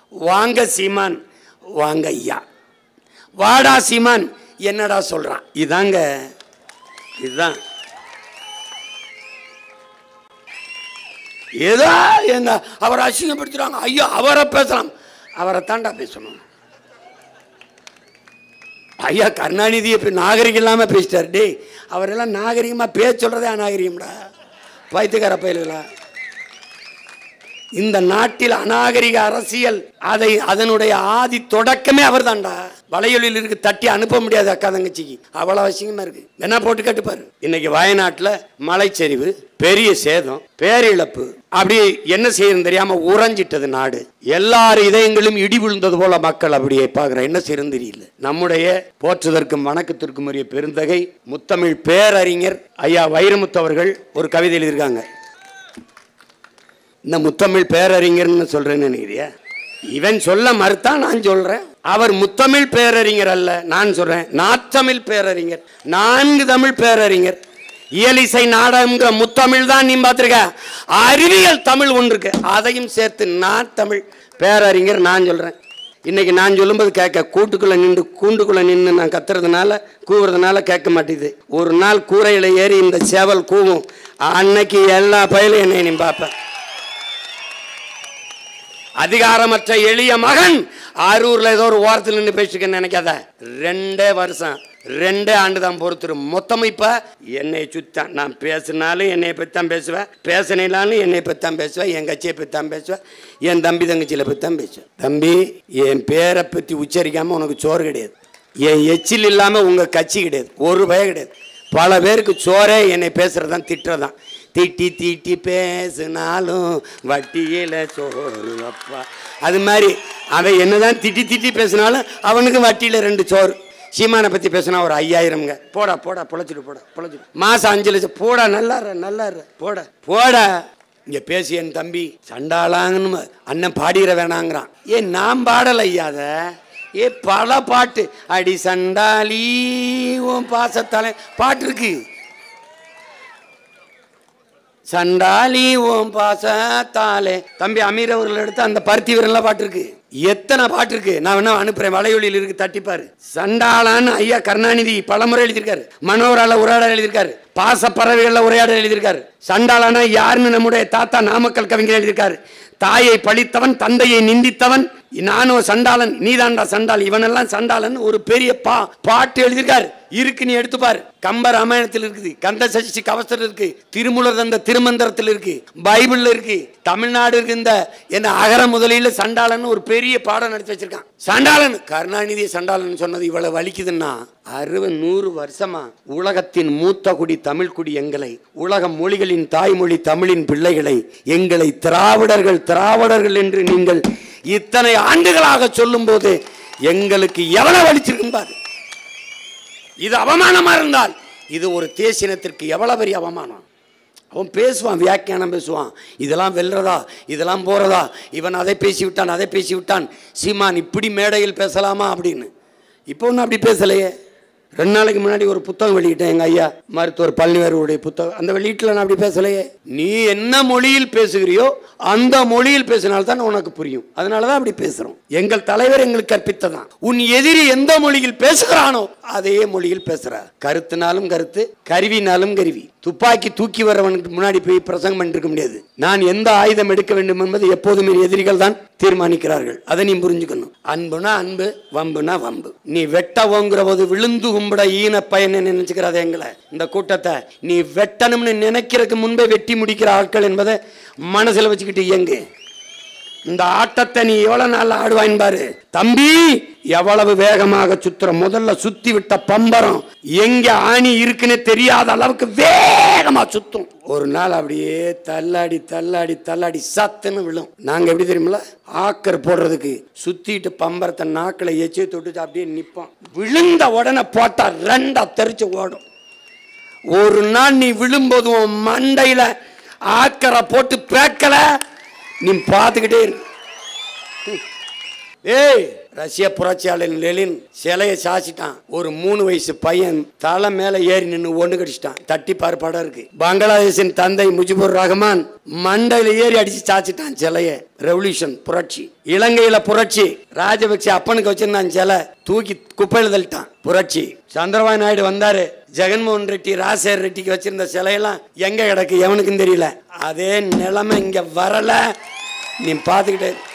வாங்க சீமான் வாங்க ஐயா வாடா சீமான் என்னடா சொல்றான் இதாங்க இதுதான் ஏதோ எங்க அவரை அசிங்கப்படுத்துறாங்க ஐயோ அவரை பேசலாம் அவரை தாண்டா பேசணும் ஐயா கருணாநிதி இப்ப நாகரிகம் இல்லாம பேசிட்டார் டேய் அவரெல்லாம் நாகரிகமா பேச சொல்றதே அநாகரிகம்டா பைத்தியக்கார பயலுகளா இந்த நாட்டில் அநாகரிக அரசியல் அதை அதனுடைய ஆதி தொடக்கமே அவர்தான்டா வலையொலியில் இருக்கு தட்டி அனுப்ப முடியாது அக்கா தங்கச்சிக்கு அவ்வளவு அவசியமா இருக்கு என்ன போட்டு கட்டுப்பாரு இன்னைக்கு வயநாட்டுல மலைச்சரிவு பெரிய சேதம் பேரிழப்பு அப்படி என்ன செய்யணும் தெரியாம உறைஞ்சிட்டது நாடு எல்லார் இதயங்களும் இடி விழுந்தது போல மக்கள் அப்படியே பாக்குற என்ன செய்யணும் தெரியல நம்முடைய போற்றுதற்கும் வணக்கத்திற்கும் உரிய பெருந்தகை முத்தமிழ் பேரறிஞர் ஐயா வைரமுத்து அவர்கள் ஒரு கவிதை எழுதியிருக்காங்க இந்த முத்தமிழ் பேரறிஞர்னு சொல்றேன்னு நினைக்கிறியா இவன் சொல்ல மறுத்தான் நான் சொல்றேன் அவர் முத்தமிழ் பேரறிஞர் அல்ல நான் சொல்றேன் நாத்தமிழ் பேரறிஞர் நான்கு தமிழ் பேரறிஞர் இயலிசை நாடகம்ங்கிற முத்தமிழ் தான் நீ பார்த்திருக்க அறிவியல் தமிழ் ஒன்று இருக்கு அதையும் சேர்த்து நான் தமிழ் பேரறிஞர் நான் சொல்றேன் இன்னைக்கு நான் சொல்லும்போது கேட்க கூட்டுக்குள்ள நின்று கூண்டுக்குள்ள நின்று நான் கத்துறதுனால கூவுறதுனால கேட்க மாட்டேங்குது ஒரு நாள் கூரையில ஏறி இந்த சேவல் கூவும் அன்னைக்கு எல்லா பயிலும் என்னை நீ பார்ப்பேன் அதிகாரமற்ற எளிய மகன் ஆரூர்ல ஏதோ ஒரு ஓரத்தில் நின்று பேசிக்கன்னு நினைக்காத ரெண்டே வருஷம் ரெண்டே ஆண்டு தான் பொறுத்துரு மொத்தம் இப்ப என்னை சுத்தான் நான் பேசினாலும் என்னை பற்றி தான் பேசுவேன் பேசினாலும் என்னை பற்றி தான் பேசுவேன் என் கட்சியை பற்றி தான் பேசுவேன் என் தம்பி தங்கச்சியில பற்றி தான் பேசுவேன் தம்பி என் பேரை பற்றி உச்சரிக்காம உனக்கு சோறு கிடையாது என் எச்சில் இல்லாம உங்க கட்சி கிடையாது ஒரு பய கிடையாது பல பேருக்கு சோறே என்னை பேசுறதான் திட்டுறதான் திட்டி திட்டி பேசினாலும் வட்டியில சோறு அப்பா அது மாதிரி அவன் என்னதான் திட்டி திட்டி பேசினாலும் அவனுக்கு வட்டியில ரெண்டு சோறு சீமானை பத்தி பேசினா ஒரு ஐயாயிரம்ங்க போடா போடா பொழைச்சிட்டு போடா பொழைச்சிட்டு மாசம் அஞ்சு லட்சம் போடா நல்லா இரு, நல்லா இரு, போடா போடா இங்க பேசி என் தம்பி சண்டாளாங்கன்னு அண்ணன் பாடிட வேணாங்கிறான் ஏன் நான் பாடல ஐயாத ஏ பல பாட்டு அடி சண்டாளி உன் பாசத்தாலே பாட்டு இருக்கு சண்டாளி ஓம் பாசத்தாலே தம்பி அமீர் அவர்கள் எடுத்து அந்த பருத்தி வீரன்லாம் பாட்டு இருக்கு எத்தனை பாட்டு இருக்கு நான் வேணா அனுப்புறேன் வலையொலியில் இருக்கு தட்டிப்பாரு சண்டாளான்னு ஐயா கருணாநிதி பலமுறை எழுதியிருக்காரு மனோரால உரையாடல் எழுதியிருக்காரு பாச பறவைகள்ல உரையாடல் எழுதியிருக்காரு சண்டாளானா யாருன்னு நம்முடைய தாத்தா நாமக்கல் கவிஞர் எழுதியிருக்காரு தாயை பழித்தவன் தந்தையை நிந்தித்தவன் நானும் சண்டாளன் நீதான்டா சண்டாள் இவனெல்லாம் சண்டாளன் ஒரு பெரிய பா பாட்டு எழுதியிருக்காரு இருக்கு நீ எடுத்து பாரு கம்ப ராமாயணத்தில் இருக்குது கந்த சஷ்டி கவசத்தில் இருக்கு திருமுலர் தந்த திருமந்திரத்தில் இருக்கு பைபிள்ல இருக்கு தமிழ்நாடு இருக்கு இந்த என்ன அகர முதலில சண்டாளன் ஒரு பெரிய பாடம் நடத்தி வச்சிருக்கான் சண்டாளன் கருணாநிதி சண்டாளன் சொன்னது இவ்வளவு வலிக்குதுன்னா அறுபது நூறு வருஷமா உலகத்தின் மூத்த குடி தமிழ் குடி எங்களை உலக மொழிகளின் தாய்மொழி தமிழின் பிள்ளைகளை எங்களை திராவிடர்கள் திராவிடர்கள் என்று நீங்கள் இத்தனை ஆண்டுகளாக சொல்லும்போது எங்களுக்கு எவ்வளவு வலிச்சிருக்கும் பாரு இது அவமானமா இருந்தால் இது ஒரு தேசினத்திற்கு எவ்வளவு பெரிய அவமானம் அவன் பேசுவான் வியாக்கியானம் பேசுவான் இதெல்லாம் வெல்றதா இதெல்லாம் போறதா இவன் அதை பேசி விட்டான் அதை பேசி விட்டான் சீமான் இப்படி மேடையில் பேசலாமா அப்படின்னு இப்போ ஒன்றும் அப்படி பேசலையே ரெண்டு நாளைக்கு முன்னாடி ஒரு புத்தகம் வெளியிட்டேன் எங்க ஐயா மருத்துவர் பழனிவேருடைய புத்தகம் அந்த வெளியீட்டில் நான் அப்படி பேசலையே நீ என்ன மொழியில் பேசுகிறியோ அந்த மொழியில் பேசினால்தான் உனக்கு புரியும் அதனால தான் அப்படி பேசுறோம் எங்கள் தலைவர் எங்களுக்கு கற்பித்ததான் உன் எதிரி எந்த மொழியில் பேசுகிறானோ அதே மொழியில் பேசுறார் கருத்துனாலும் கருத்து கருவினாலும் கருவி துப்பாக்கி தூக்கி வரவனுக்கு முன்னாடி போய் பிரசங்கம் பண்ணிட்டு இருக்க முடியாது நான் எந்த ஆயுதம் எடுக்க வேண்டும் என்பது எப்போதுமே எதிரிகள் தான் தீர்மானிக்கிறார்கள் அதை நீ புரிஞ்சுக்கணும் அன்புனா அன்பு வம்புனா வம்பு நீ வெட்ட ஓங்குற போது விழுந்து கும்பிட ஈன பயனை நினைச்சுக்கிறாத எங்களை இந்த கூட்டத்தை நீ வெட்டணும்னு நினைக்கிறதுக்கு முன்பே வெட்டி முடிக்கிற ஆட்கள் என்பதை மனசுல வச்சுக்கிட்டு இயங்கு இந்த ஆட்டத்தை நீ எவ்வளவு நாள் ஆடுவாயின் பாரு தம்பி எவ்வளவு வேகமாக சுத்துற முதல்ல சுத்தி விட்ட பம்பரம் எங்க ஆணி இருக்குன்னு தெரியாத அளவுக்கு வேகமா சுத்தும் ஒரு நாள் அப்படியே தள்ளாடி தள்ளாடி தள்ளாடி சத்துன்னு விழும் நாங்க எப்படி தெரியுமில ஆக்கர் போடுறதுக்கு சுத்திட்டு பம்பரத்தை நாக்கில் எச்சி தொட்டு அப்படியே நிப்போம் விழுந்த உடனே போட்டா ரெண்டா தெரிச்சு ஓடும் ஒரு நாள் நீ விழும்போது உன் மண்டையில ஆக்கரை போட்டு பேக்கல நீ பார்த்துக்கிட்டே இரு ஏய் ரஷ்ய புரட்சியாளர் லெலின் சிலையை சாச்சிட்டான் ஒரு மூணு வயசு பையன் தலை மேல ஏறி நின்று ஒண்ணு கடிச்சிட்டான் தட்டி பாரு படம் இருக்கு பங்களாதேஷின் தந்தை முஜிபுர் ரஹ்மான் மண்டையில ஏறி அடிச்சு சாச்சிட்டான் சிலைய ரெவல்யூஷன் புரட்சி இலங்கையில புரட்சி ராஜபக்சே அப்பனுக்கு வச்சிருந்தான் சிலை தூக்கி குப்பையில தள்ளிட்டான் புரட்சி சந்திரபாபு நாயுடு வந்தாரு ஜெகன்மோகன் ரெட்டி ராஜசேகர் ரெட்டிக்கு வச்சிருந்த சிலையெல்லாம் எங்க கிடக்கு எவனுக்கும் தெரியல அதே நிலைமை இங்க வரல நீ பார்த்துக்கிட்டே இரு.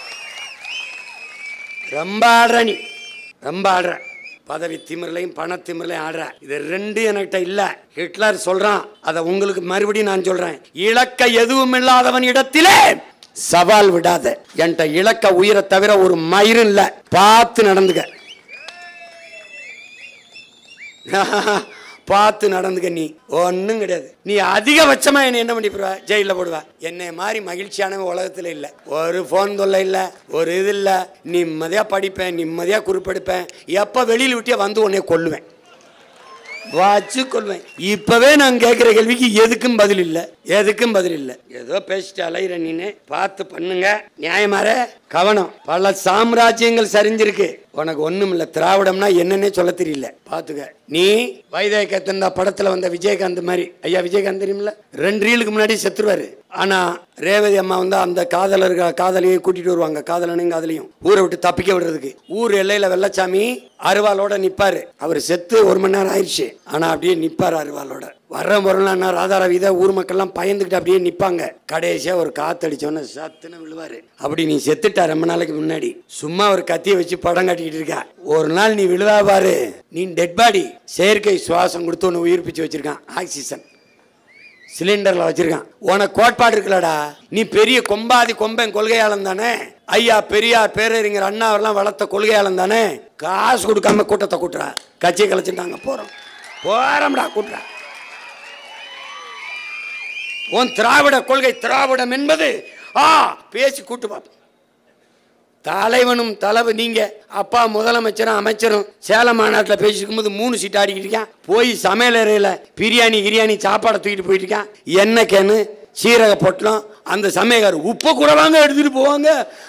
ரொம்ப ஆடுற நீ ரொம்ப ஆடுற பதவி திமிரலையும் பண திமிரலையும் ஆடுற இது ரெண்டு என்கிட்ட இல்ல ஹிட்லர் சொல்றான் அதை உங்களுக்கு மறுபடியும் நான் சொல்றேன் இலக்க எதுவும் இல்லாதவன் இடத்திலே சவால் விடாத என்கிட்ட இலக்க உயிரை தவிர ஒரு மயிரும் இல்ல பார்த்து நடந்துக்க பார்த்து நடந்துக்க நீ ஒன்றும் கிடையாது நீ அதிகபட்சமா என்னை என்ன பண்ணி போடுவ ஜெயிலில் போடுவ என்னை மாதிரி மகிழ்ச்சியானவன் உலகத்தில் இல்லை ஒரு ஃபோன் தொல்லை இல்லை ஒரு இது இல்லை நிம்மதியாக படிப்பேன் நிம்மதியாக குறிப்பெடுப்பேன் எப்போ வெளியில் விட்டே வந்து உன்னை கொல்லுவேன் வச்சு கொள்வேன் இப்பவே நான் கேட்குற கேள்விக்கு எதுக்கும் பதில் இல்லை எதுக்கும் பதில் இல்லை ஏதோ பேசிட்டு அலையிற நீனு பார்த்து பண்ணுங்க நியாயமார கவனம் பல சாம்ராஜ்யங்கள் சரிஞ்சிருக்கு உனக்கு ஒண்ணும் இல்ல திராவிடம்னா என்னன்னே சொல்ல தெரியல பாத்துக்க நீ வைதேகத்தந்தா படத்துல வந்த விஜயகாந்த் மாதிரி ஐயா விஜயகாந்த் தெரியுமில்ல ரெண்டு ரீலுக்கு முன்னாடி செத்துருவாரு ஆனா ரேவதி அம்மா வந்து அந்த காதலர்கள் காதலியை கூட்டிட்டு வருவாங்க காதலனையும் காதலியும் ஊரை விட்டு தப்பிக்க விடுறதுக்கு ஊர் எல்லையில வெள்ளச்சாமி அருவாளோட நிப்பாரு அவர் செத்து ஒரு மணி நேரம் ஆயிடுச்சு ஆனா அப்படியே நிப்பாரு அருவாளோட வர்ற முறைனா ராதாரா வீத ஊர் மக்கள்லாம் பயந்துக்கிட்டு அப்படியே நிப்பாங்க கடைசியா ஒரு காத்தடிச்சோன்னு சத்துன்னு விழுவாரு அப்படி நீ செத்துட்ட ரொம்ப நாளைக்கு முன்னாடி சும்மா ஒரு கத்தியை வச்சு படம் காட்டிக்கிட்டு இருக்கா ஒரு நாள் நீ விழுவா பாரு நீ டெட் பாடி செயற்கை சுவாசம் கொடுத்து ஒன்று உயிர்ப்பிச்சு வச்சிருக்கான் ஆக்சிஜன் சிலிண்டர்ல வச்சிருக்கான் உனக்கு கோட்பாடு இருக்குல்லடா நீ பெரிய கொம்பாதி கொம்பன் கொள்கையாளன் தானே ஐயா பெரியார் பேரறிஞர் அண்ணா அவர்லாம் வளர்த்த கொள்கையாளன் தானே காசு கொடுக்காம கூட்டத்தை கூட்டுறா கட்சியை கலைச்சுட்டாங்க போறோம் போறோம்டா கூட்டுறா உன் திராவிட கொள்கை திராவிடம் என்பது ஆ பேசி கூட்டு பார்ப்போம் தலைவனும் தலைவு நீங்க அப்பா முதலமைச்சரும் அமைச்சரும் சேலம் மாநாட்டில் பேசிக்கும் போது மூணு சீட் ஆடிக்கிட்டு இருக்கான் போய் சமையல் அறையில் பிரியாணி கிரியாணி சாப்பாடை தூக்கிட்டு போயிட்டு இருக்கான் எண்ணெய் கேனு சீரக பொட்டலம் அந்த சமையக்கார் உப்பு கூட வாங்க எடுத்துட்டு போவாங்க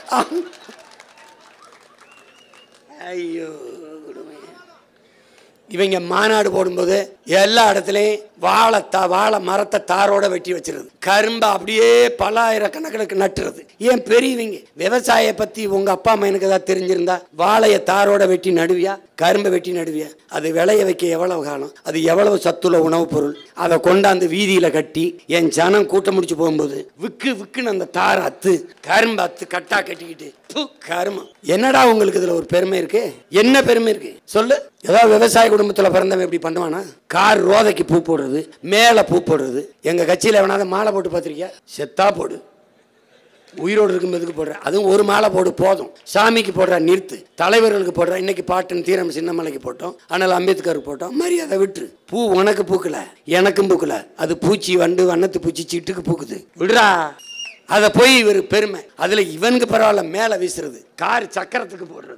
ஐயோ கொடுமை. இவங்க மாநாடு போடும்போது எல்லா இடத்துலையும் வாழை தா வாழை மரத்தை தாரோட வெட்டி வச்சிருது கரும்பை அப்படியே பல ஆயிரக்கணக்கிற்கு நட்டுறது ஏன் பெரியவங்க விவசாய பத்தி உங்க அப்பா அம்மா எனக்கு ஏதாவது தெரிஞ்சிருந்தா வாழையை தாரோட வெட்டி நடுவியா கரும்பை வெட்டி நடுவியா அது விளைய வைக்க எவ்வளவு காலம் அது எவ்வளவு சத்துள்ள உணவுப் பொருள் அதை கொண்டாந்து வீதியில கட்டி என் ஜனம் கூட்டம் முடிச்சு போகும்போது விக்கு விக்குன்னு அந்த தாரை அத்து கரும்பு அத்து கட்டா கட்டிக்கிட்டு ப்பு, கருமம் என்னடா உங்களுக்கு இதுல ஒரு பெருமை இருக்கு என்ன பெருமை இருக்கு சொல்லு ஏதாவது விவசாய குடும்பத்துல பிறந்தவன் இப்படி பண்ணுவானா கார் ரோதைக்கு பூ போடுறது மேல பூ போடுறது எங்க கட்சியில எவனாவது மாலை போட்டு பார்த்திருக்கியா செத்தா போடு உயிரோடு இருக்கும்போதுக்கு போடுற அதுவும் ஒரு மாலை போடு போதும் சாமிக்கு போடுற நிறுத்து தலைவர்களுக்கு போடுற இன்னைக்கு பாட்டன் தீரம் சின்னமலைக்கு போட்டோம் ஆனால் அம்பேத்கருக்கு போட்டோம் மரியாதை விட்டுரு பூ உனக்கு பூக்கல எனக்கும் பூக்கல அது பூச்சி வண்டு வண்ணத்து பூச்சி சிட்டுக்கு பூக்குது விடுறா அதை போய் இவர் பெருமை அதுல இவனுக்கு பரவாயில்ல மேல வீசுறது கார் சக்கரத்துக்கு போடுறது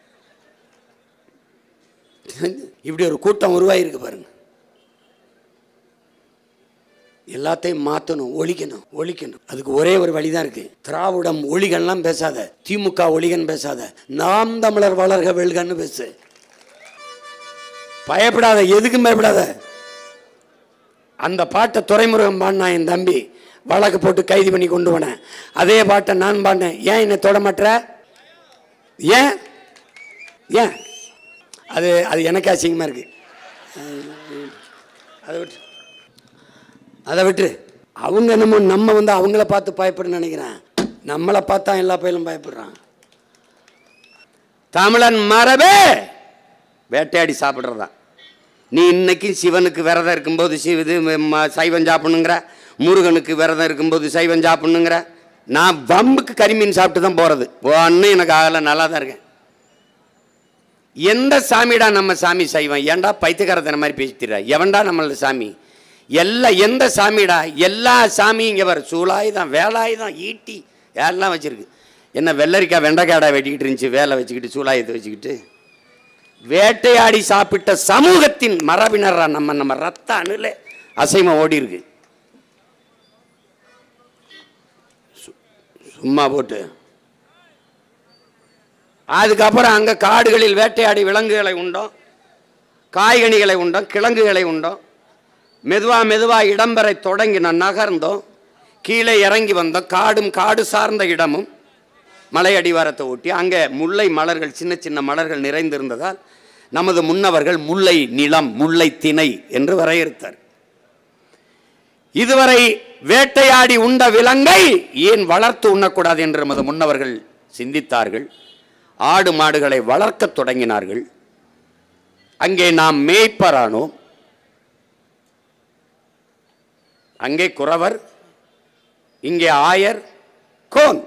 இப்படி ஒரு கூட்டம் உருவாயிருக்கு பாருங்க எல்லாத்தையும் மாற்றணும் ஒழிக்கணும் ஒழிக்கணும் அதுக்கு ஒரே ஒரு வழிதான் இருக்கு திராவிடம் ஒழிகன்லாம் பேசாத திமுக ஒழிகன் பேசாத நாம் தமிழர் வளர்க வெல்கன்னு பேசு பயப்படாத எதுக்கும் பயப்படாத அந்த பாட்டை துறைமுருகன் பாடினான் என் தம்பி வழக்கு போட்டு கைது பண்ணி கொண்டு போனேன் அதே பாட்டை நான் பாடினேன் ஏன் என்னை தொட மாட்ற ஏன் ஏன் அது அது எனக்கு அசிங்கமாக இருக்கு அதை விட்டு அதை விட்டு அவங்க என்னமோ நம்ம வந்து அவங்கள பார்த்து பயப்படுன்னு நினைக்கிறேன் நம்மளை பார்த்தா எல்லா பயிலும் பயப்படுறான் தமிழன் மரபே வேட்டையாடி சாப்பிட்றதா நீ இன்னைக்கு சிவனுக்கு விரதம் இருக்கும்போது சிவ இது ம- சைவம் சாப்பிடணுங்கிற முருகனுக்கு விரதம் இருக்கும்போது சைவம் சாப்பிடணுங்கிற நான் வம்புக்கு கரிமீன் சாப்பிட்டு தான் போகிறது ஒன்றும் எனக்கு ஆகலை நல்லா தான் இருக்கேன் எந்த சாமிடா நம்ம சாமி சைவம் ஏன்டா பைத்தியக்காரத்தன மாதிரி பேசிட்டுற எவன்டா நம்மளோட சாமி எல்லா எந்த சாமிடா எல்லா சாமியும் இங்கே வர சூளாயுதம் வேலாயுதம் ஈட்டி எல்லாம் வச்சிருக்கு என்ன வெள்ளரிக்காய் வெண்டைக்காடா வெட்டிக்கிட்டு இருந்துச்சு வேலை வச்சுக்கிட்டு சூளாயுதத்தை வச்சுக்கிட்டு வேட்டையாடி சாப்பிட்ட சமூகத்தின் மரபினரா நம்ம நம்ம ரத்த அணுல அசைமம் ஓடி இருக்கு சு- சும்மா போட்டு அதுக்கப்புறம் அங்கே காடுகளில் வேட்டையாடி விலங்குகளை உண்டோம் காய்கனிகளை உண்டோம் கிழங்குகளை உண்டோம் மெதுவா மெதுவா இடம்பெறை தொடங்கின நகர்ந்தோம் கீழே இறங்கி வந்தோம் காடும் காடு சார்ந்த இடமும் மலை அடிவாரத்தை ஒட்டி அங்கே முல்லை மலர்கள் சின்ன சின்ன மலர்கள் நிறைந்திருந்ததால் நமது முன்னவர்கள் முல்லை நிலம் முல்லை திணை என்று வரையறுத்தார் இதுவரை வேட்டையாடி உண்ட விலங்கை ஏன் வளர்த்து உண்ணக்கூடாது என்று நமது முன்னவர்கள் சிந்தித்தார்கள் ஆடு மாடுகளை வளர்க்கத் தொடங்கினார்கள் அங்கே நாம் மேய்ப்பரானோம் அங்கே குறவர் இங்கே ஆயர் கோன்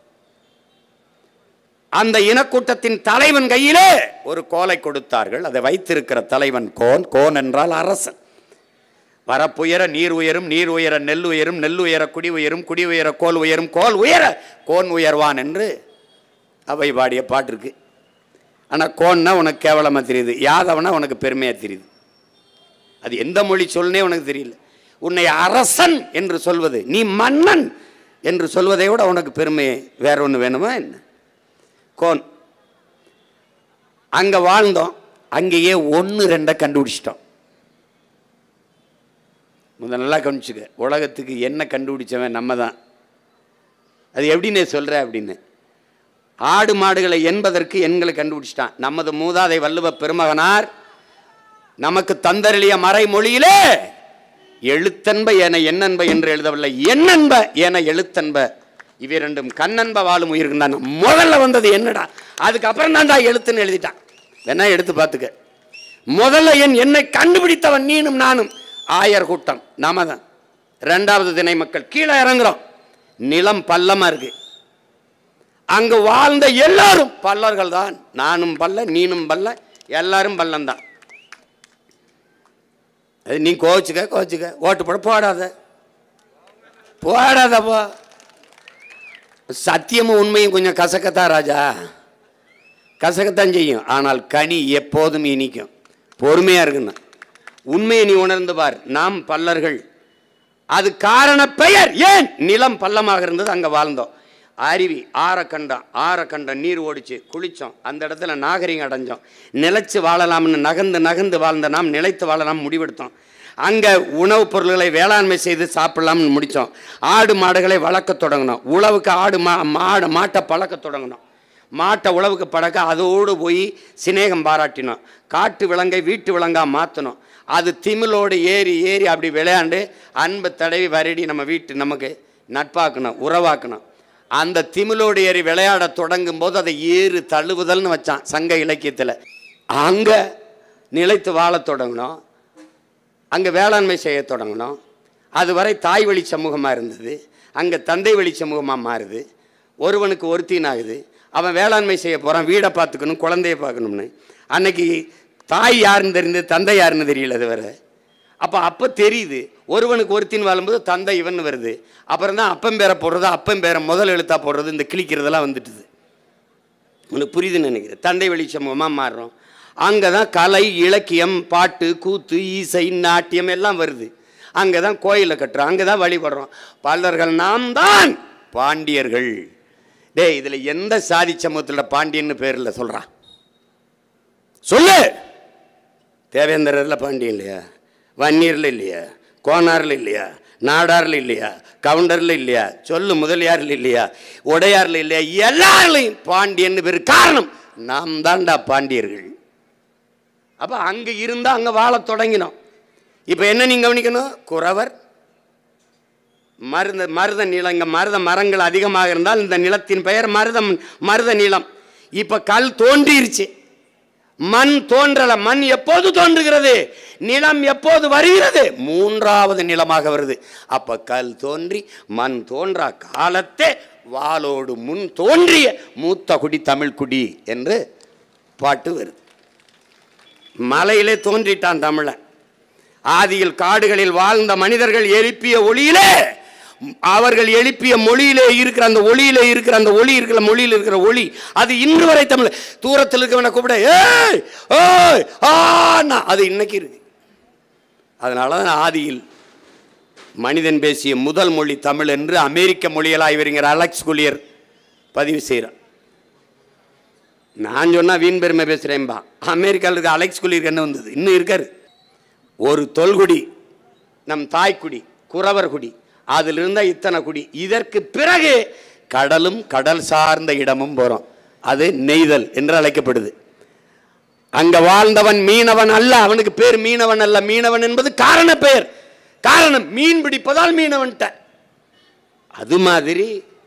அந்த இனக்கூட்டத்தின் தலைவன் கையிலே ஒரு கோலை கொடுத்தார்கள் அதை வைத்திருக்கிற தலைவன் கோன் கோன் என்றால் அரசன் வரப்புயர நீர் உயரும் நீர் உயர நெல் உயரும் நெல் உயர குடி உயரும் குடி உயர கோல் உயரும் கோல் உயர கோன் உயர்வான் என்று அவை பாடிய பாட்டு இருக்கு ஆனால் கோன்னா உனக்கு கேவலமாக தெரியுது யாதவனா உனக்கு பெருமையாக தெரியுது அது எந்த மொழி சொல்னே உனக்கு தெரியல உன்னை அரசன் என்று சொல்வது நீ மன்னன் என்று சொல்வதை விட உனக்கு பெருமை வேற ஒன்று வேணுமா என்ன கோன் அங்கே வாழ்ந்தோம் அங்கேயே ஒன்று ரெண்டை கண்டுபிடிச்சிட்டோம் முதல் நல்லா கவனிச்சுக்க உலகத்துக்கு என்ன கண்டுபிடிச்சவன் நம்ம தான் அது எப்படின்னு சொல்கிற அப்படின்னு ஆடு மாடுகளை என்பதற்கு எண்களை கண்டுபிடிச்சிட்டான் நமது மூதாதை வள்ளுவ பெருமகனார் நமக்கு தந்தருளிய மறைமொழியிலே எழுத்தன்ப என எண்ணன்ப என்று எழுதவில்லை எண்ணன்ப என எழுத்தன்ப இவ்விரண்டும் கண்ணன்ப வாழும் உயிருக்கு தான் முதல்ல வந்தது என்னடா அதுக்கப்புறம் தான்டா எழுத்துன்னு எழுதிட்டான் வேணா எடுத்து பார்த்துக்க முதல்ல என் என்னை கண்டுபிடித்தவன் நீனும் நானும் ஆயர் கூட்டம் நாம தான் ரெண்டாவது திணை மக்கள் கீழே இறங்குறோம் நிலம் பள்ளமா இருக்கு அங்கு வாழ்ந்த எல்லாரும் பல்லர்கள் தான் நானும் பல்ல நீனும் பல்ல எல்லாரும் பள்ளம்தான் அது நீ கோச்சுக்க கோச்சுக்க ஓட்டு போட போடாத போடாதப்பா சத்தியமும் உண்மையும் கொஞ்சம் கசக்கத்தான் ராஜா கசக்கத்தான் செய்யும் ஆனால் கனி எப்போதும் இனிக்கும் பொறுமையா இருக்கணும் உண்மையை நீ உணர்ந்து பார் நாம் பல்லர்கள் அது காரண பெயர் ஏன் நிலம் பள்ளமாக இருந்தது அங்கே வாழ்ந்தோம் அருவி ஆற கண்டம் ஆற கண்டம் நீர் ஓடிச்சு குளித்தோம் அந்த இடத்துல நாகரிகம் அடைஞ்சோம் நிலைச்சு வாழலாம்னு நகர்ந்து நகர்ந்து வாழ்ந்த நாம் நிலைத்து வாழலாம் முடிவெடுத்தோம் அங்கே உணவுப் பொருள்களை வேளாண்மை செய்து சாப்பிடலாம்னு முடித்தோம் ஆடு மாடுகளை வளர்க்க தொடங்கினோம் உழவுக்கு ஆடு மா மாடு மாட்டை பழக்க தொடங்கினோம் மாட்டை உழவுக்கு பழக்க அதோடு போய் சிநேகம் பாராட்டினோம் காட்டு விலங்கை வீட்டு விலங்கா மாற்றினோம் அது திமிலோடு ஏறி ஏறி அப்படி விளையாண்டு அன்பு தடவி வருடி நம்ம வீட்டு நமக்கு நட்பாக்கணும் உறவாக்கணும் அந்த திமிலோடு ஏறி விளையாட தொடங்கும் போது அதை ஏறு தழுவுதல்னு வச்சான் சங்க இலக்கியத்தில் அங்கே நிலைத்து வாழத் தொடங்கினோம் அங்கே வேளாண்மை செய்ய தொடங்கினோம் அதுவரை தாய் வழி சமூகமாக இருந்தது அங்கே தந்தை வழி சமூகமாக மாறுது ஒருவனுக்கு ஒருத்தீனாகுது அவன் வேளாண்மை செய்ய போகிறான் வீடை பார்த்துக்கணும் குழந்தைய பார்க்கணும்னு அன்னைக்கு தாய் யாருன்னு தெரிந்து தந்தை யாருன்னு தெரியல அது வேற அப்போ அப்போ தெரியுது ஒருவனுக்கு ஒருத்தின் வாழும்போது தந்தை இவன் வருது அப்புறம் தான் அப்பம் பேரை போடுறது அப்பம் பேரை முதல் எழுத்தா போடுறது இந்த கிழிக்கிறதெல்லாம் வந்துட்டுது உனக்கு புரியுதுன்னு நினைக்கிறேன் தந்தை வழி சமூகமாக மாறுறோம் அங்கே தான் கலை இலக்கியம் பாட்டு கூத்து இசை நாட்டியம் எல்லாம் வருது அங்கே தான் கோயிலை கட்டுறோம் அங்கே தான் வழிபடுறோம் பல்லர்கள் நாம் தான் பாண்டியர்கள் டேய் இதில் எந்த சாதி சமூகத்தில் பாண்டியன்னு பேரில் சொல்கிறான் சொல்லு தேவேந்திரரில் பாண்டியன் இல்லையா வன்னியரில் இல்லையா கோனாரில் இல்லையா நாடாரில் இல்லையா கவுண்டரில் இல்லையா சொல்லு முதலியாரில் இல்லையா உடையாரில் இல்லையா எல்லாருலையும் பாண்டியன்னு பேர் காரணம் நாம் தான்டா பாண்டியர்கள் அப்போ அங்கே இருந்தால் அங்கே வாழத் தொடங்கினோம் இப்போ என்ன நீங்கள் கவனிக்கணும் குறவர் மருத மருத நிலம் இங்கே மருத மரங்கள் அதிகமாக இருந்தால் இந்த நிலத்தின் பெயர் மருதம் மருத நிலம் இப்போ கல் தோன்றிருச்சு மண் தோன்றல மண் எப்போது தோன்றுகிறது நிலம் எப்போது வருகிறது மூன்றாவது நிலமாக வருது அப்ப கல் தோன்றி மண் தோன்றா காலத்தே வாளோடு முன் தோன்றிய மூத்த குடி தமிழ் குடி என்று பாட்டு வருது மலையிலே தோன்றிட்டான் தமிழன் ஆதியில் காடுகளில் வாழ்ந்த மனிதர்கள் எழுப்பிய ஒளியிலே அவர்கள் எழுப்பிய மொழியிலே இருக்கிற அந்த ஒளியிலே இருக்கிற அந்த ஒளி இருக்கிற மொழியில் இருக்கிற ஒளி அது இன்று வரை தமிழ் தூரத்தில் இருக்கவனை கூப்பிட ஏய் ஓய் ஆனா அது இன்னைக்கு இருக்கு அதனால தான் ஆதியில் மனிதன் பேசிய முதல் மொழி தமிழ் என்று அமெரிக்க மொழியலாய்வறிஞர் அலெக்ஸ் குலியர் பதிவு செய்கிறார் நான் சொன்னா வீண் பெருமை பேசுகிறேன்பா அமெரிக்காவில் இருக்க அலெக்ஸ் குளிர் என்ன வந்தது இன்னும் இருக்காரு ஒரு தொல்குடி நம் தாய்க்குடி குறவர் குடி அதில் இருந்த இத்தனை குடி இதற்கு பிறகு கடலும் கடல் சார்ந்த இடமும் போகிறோம் அது நெய்தல் என்று அழைக்கப்படுது அங்க வாழ்ந்தவன் மீனவன் அல்ல அவனுக்கு பேர் மீனவன் அல்ல மீனவன் என்பது காரண பெயர் காரணம் மீன் பிடிப்பதால் மீனவன்ட்ட அது மாதிரி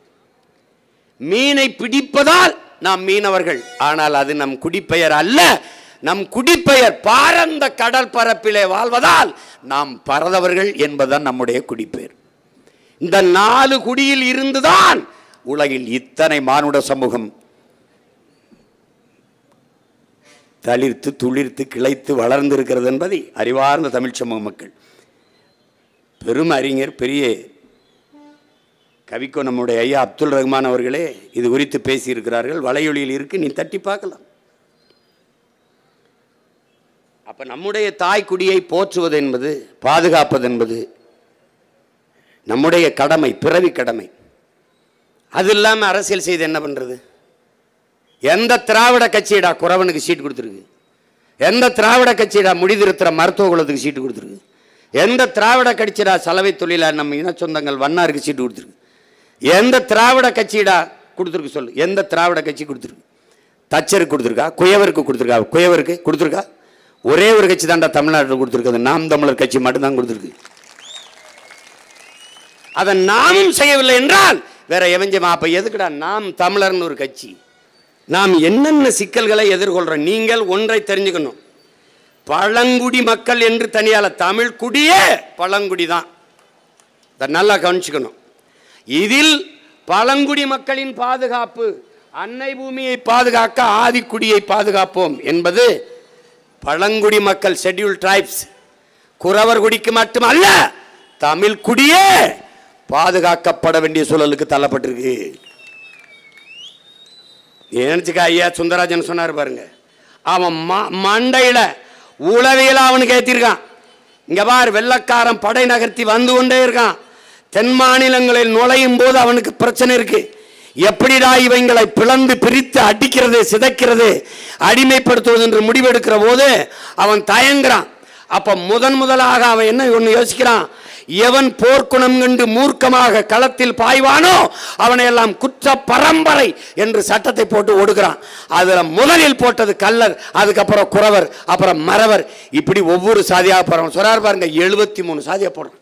மீனை பிடிப்பதால் நாம் மீனவர்கள் ஆனால் அது நம் குடிப்பெயர் அல்ல நம் குடிப்பெயர் பாரந்த கடல் பரப்பிலே வாழ்வதால் நாம் பரதவர்கள் என்பதுதான் நம்முடைய குடிப்பெயர் இந்த நாலு குடியில் இருந்துதான் உலகில் இத்தனை மானுட சமூகம் தளிர்த்து துளிர்த்து கிளைத்து வளர்ந்திருக்கிறது என்பதை அறிவார்ந்த தமிழ் சமூக மக்கள் பெரும் அறிஞர் பெரிய கவிக்கோ நம்முடைய ஐயா அப்துல் ரஹ்மான் அவர்களே இது குறித்து பேசியிருக்கிறார்கள் வலையொலியில் இருக்கு நீ தட்டி பார்க்கலாம் அப்ப நம்முடைய தாய்க்குடியை போற்றுவது என்பது பாதுகாப்பது என்பது நம்முடைய கடமை பிறவி கடமை அது இல்லாமல் அரசியல் செய்து என்ன பண்றது எந்த திராவிட கட்சியடா குறவனுக்கு சீட்டு கொடுத்துருக்கு எந்த திராவிட கட்சியடா முடிதிருத்துற மருத்துவ குலத்துக்கு சீட்டு கொடுத்துருக்கு எந்த திராவிட கட்சிடா சலவை தொழிலா நம்ம இன சொந்தங்கள் வண்ணாருக்கு சீட்டு கொடுத்துருக்கு எந்த திராவிட கட்சிடா கொடுத்துருக்கு சொல்லு எந்த திராவிட கட்சி கொடுத்துருக்கு தச்சருக்கு கொடுத்துருக்கா குயவருக்கு கொடுத்துருக்கா குயவருக்கு கொடுத்துருக்கா ஒரே ஒரு கட்சி தான்டா தமிழ்நாட்டில் கொடுத்துருக்கு அது நாம் தமிழர் கட்சி மட்டும்தான் கொடுத்துருக்கு அதை நாமும் செய்யவில்லை என்றால் வேற எவஞ்சமா அப்ப எதுக்குடா நாம் தமிழர்னு ஒரு கட்சி நாம் என்னென்ன சிக்கல்களை எதிர்கொள்றோம் நீங்கள் ஒன்றை தெரிஞ்சுக்கணும் பழங்குடி மக்கள் என்று தனியால தமிழ் குடியே பழங்குடி தான் இதை நல்லா கவனிச்சுக்கணும் இதில் பழங்குடி மக்களின் பாதுகாப்பு அன்னை பூமியை பாதுகாக்க ஆதிக்குடியை பாதுகாப்போம் என்பது பழங்குடி மக்கள் ஷெட்யூல் டிரைப்ஸ் குறவர் குடிக்கு மட்டுமல்ல தமிழ் குடியே பாதுகாக்கப்பட வேண்டிய சூழலுக்கு தள்ளப்பட்டிருக்கு நினைச்சுக்கா ஐயா சுந்தரராஜன் சொன்னார் பாருங்க அவன் ம- மண்டையில உளவியல அவனுக்கு ஏத்திருக்கான் இங்க பார் வெள்ளக்காரன் படை நகர்த்தி வந்து கொண்டே இருக்கான் தென் மாநிலங்களில் நுழையும் போது அவனுக்கு பிரச்சனை இருக்கு எப்படிடா இவங்களை பிளந்து பிரித்து அடிக்கிறது சிதைக்கிறது அடிமைப்படுத்துவது என்று முடிவெடுக்கிற போது அவன் தயங்குறான் அப்ப முதன் முதலாக அவன் என்ன ஒன்று யோசிக்கிறான் எவன் போர்க்குணம் கண்டு மூர்க்கமாக களத்தில் பாய்வானோ அவனை எல்லாம் குற்ற பரம்பரை என்று சட்டத்தை போட்டு ஒடுக்கிறான் அதுல முதலில் போட்டது கல்லர் அதுக்கப்புறம் குறவர் அப்புறம் மறவர் இப்படி ஒவ்வொரு சாதியாக போறான் சொல்றாரு பாருங்க எழுபத்தி மூணு சாதியா போடுறான்